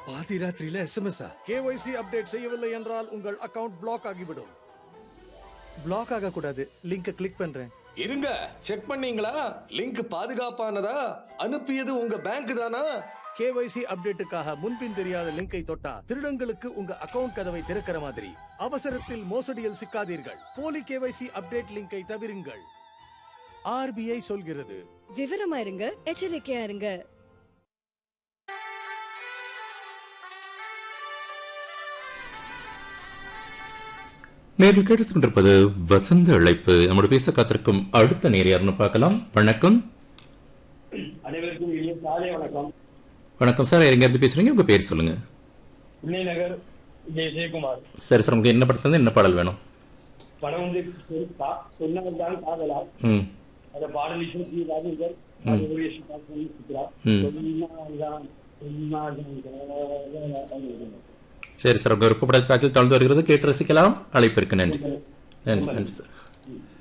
பாதி ராத்திரியில SMS KYC update செய்யவில்லை என்றால் உங்கள் அக்கவுண்ட் பிளாக் ஆகிவிடும் பிளாக் ஆக கூடாது லிங்கை கிளிக் பண்றேன் இருங்க செக் பண்ணீங்களா லிங்க் பாதுகாப்பானதா அனுப்பியது உங்க பேங்க் தானா கேஒய்சி அப்டேட்டுக்காக முன்பின் தெரியாத லிங்கை தொட்டா திருடங்களுக்கு உங்க அக்கவுண்ட் கதவை திறக்கிற மாதிரி அவசரத்தில் மோசடியில் சிக்காதீர்கள் போலி கேஒய்சி அப்டேட் லிங்கை தவிருங்கள் ஆர்பிஐ சொல்கிறது விவரமா இருங்க எச்சரிக்கையா இருங்க நேரில் கேட்டுக் கொண்டிருப்பது வசந்த அழைப்பு நம்மோட பேச காத்திருக்கும் அடுத்த நேர் யாருன்னு பார்க்கலாம் வணக்கம் அனைவருக்கும் இனிய காலை வணக்கம் வணக்கம் சார் எங்க இருந்து பேசுறீங்க உங்க பேர் சொல்லுங்க புன்னை நகர் ஜெய ஜெயக்குமார் சரி சார் உங்களுக்கு என்ன படத்துல இருந்து என்ன பாடல் வேணும் படம் வந்து பெருசா சொன்னவர் தான் காதலா ம் அந்த பாடல் இசை ஜி ராஜேந்தர் அதுடைய சுபாஷ் சித்ரா ம். சொன்னாதான் சொன்னாதான் காதலா. சரி சார் உங்க விருப்பப்பட காட்சியில் தளர்ந்து வருகிறது கேட்டு ரசிக்கலாம் அழைப்பிற்கு நன்றி நன்றி நன்றி சார்